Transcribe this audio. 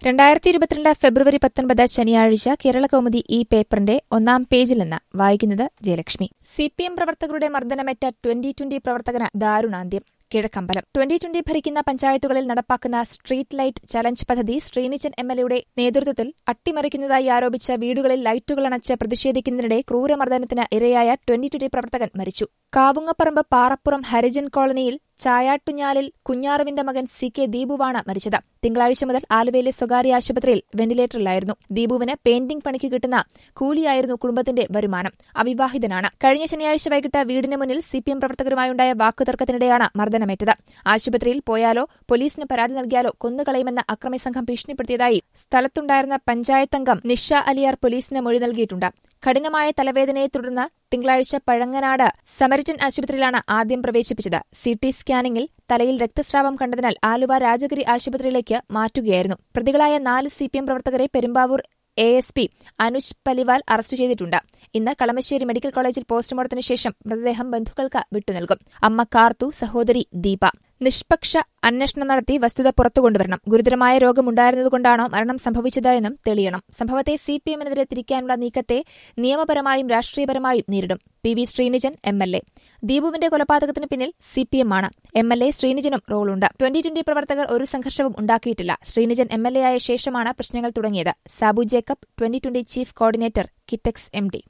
രണ്ടായിരത്തി ഇരുപത്തിരണ്ട് ഫെബ്രുവരി പത്തൊൻപത് ശനിയാഴ്ച കേരള കൗമുദി ഈ പേപ്പറിന്റെ ഒന്നാം പേജിൽ നിന്ന് വായിക്കുന്നത് ജയലക്ഷ്മി സി പി എം പ്രവർത്തകരുടെ മർദ്ദനമേറ്റ ട്വന്റി ട്വന്റി പ്രവർത്തകന് ദാരുണാന്ത്യം കിഴക്കമ്പലം ട്വന്റി ട്വന്റി ഭരിക്കുന്ന പഞ്ചായത്തുകളിൽ നടപ്പാക്കുന്ന സ്ട്രീറ്റ് ലൈറ്റ് ചലഞ്ച് പദ്ധതി ശ്രീനിച്ചൻ എം എൽ എയുടെ നേതൃത്വത്തിൽ അട്ടിമറിക്കുന്നതായി ആരോപിച്ച വീടുകളിൽ ലൈറ്റുകൾ അണച്ച് പ്രതിഷേധിക്കുന്നതിനിടെ ക്രൂരമർദ്ദനത്തിന് ഇരയായ ട്വന്റി ട്വന്റി പ്രവർത്തകൻ മരിച്ചു കാവുങ്ങപ്പറമ്പ് പാറപ്പുറം ഹരിജൻ കോളനിയിൽ ചായാട്ടുഞ്ഞാലിൽ കുഞ്ഞാറുവിന്റെ മകൻ സി കെ ദീപുവാണ് മരിച്ചത് തിങ്കളാഴ്ച മുതൽ ആലുവയിലെ സ്വകാര്യ ആശുപത്രിയിൽ വെന്റിലേറ്ററിലായിരുന്നു ദീപുവിന് പെയിന്റിംഗ് പണിക്ക് കിട്ടുന്ന കൂലിയായിരുന്നു കുടുംബത്തിന്റെ വരുമാനം അവിവാഹിതനാണ് കഴിഞ്ഞ ശനിയാഴ്ച വൈകിട്ട് വീടിന് മുന്നിൽ സി പി എം പ്രവർത്തകരുമായുണ്ടായ വാക്കുതർക്കത്തിനിടെയാണ് മർദ്ദനമേറ്റത് ആശുപത്രിയിൽ പോയാലോ പോലീസിന് പരാതി നൽകിയാലോ കൊന്നുകളയുമെന്ന് അക്രമി സംഘം ഭീഷണിപ്പെടുത്തിയതായി സ്ഥലത്തുണ്ടായിരുന്ന പഞ്ചായത്തംഗം നിഷ അലിയാർ പോലീസിന് മൊഴി നൽകിയിട്ടുണ്ട് കഠിനമായ തലവേദനയെ തുടർന്ന് തിങ്കളാഴ്ച പഴങ്ങനാട് സമരിറ്റൻ ആശുപത്രിയിലാണ് ആദ്യം പ്രവേശിപ്പിച്ചത് സി ടി സ്കാനിംഗിൽ തലയിൽ രക്തസ്രാവം കണ്ടതിനാൽ ആലുവ രാജഗിരി ആശുപത്രിയിലേക്ക് മാറ്റുകയായിരുന്നു പ്രതികളായ നാല് സി പി എം പ്രവർത്തകരെ Perumbavoor A S P Anuj Paliwal arrest ചെയ്തിട്ടുണ്ട് ഇന്ന് കളമശ്ശേരി മെഡിക്കൽ കോളേജിൽ പോസ്റ്റ്മോർട്ടത്തിന് ശേഷം മൃതദേഹം ബന്ധുക്കൾക്ക് വിട്ടുനൽകും അമ്മ കാർത്തു സഹോദരി ദീപ നിഷ്പക്ഷ അന്വേഷണം നടത്തി വസ്തുത പുറത്തുകൊണ്ടുവരണം ഗുരുതരമായ രോഗമുണ്ടായിരുന്നതുകൊണ്ടാണോ മരണം സംഭവിച്ചത് എന്നും തെളിയണം സംഭവത്തെ സി പി എമ്മിനെതിരെ തിരിക്കാനുള്ള നീക്കത്തെ നിയമപരമായും രാഷ്ട്രീയപരമായും നേരിടും P V Sreenijan M L A ദീപുവിന്റെ കൊലപാതകത്തിന് പിന്നിൽ സി പി എം ആണ് എം എൽ എ ശ്രീനിജനും റോളുണ്ട് ട്വന്റി ട്വന്റി പ്രവർത്തകർ ഒരു സംഘർഷവും ഉണ്ടാക്കിയിട്ടില്ല ശ്രീനിജൻ എം എൽ എ ആയ ശേഷമാണ് പ്രശ്നങ്ങൾ തുടങ്ങിയത് Sabu Jacob twenty twenty chief coordinator Kitex M D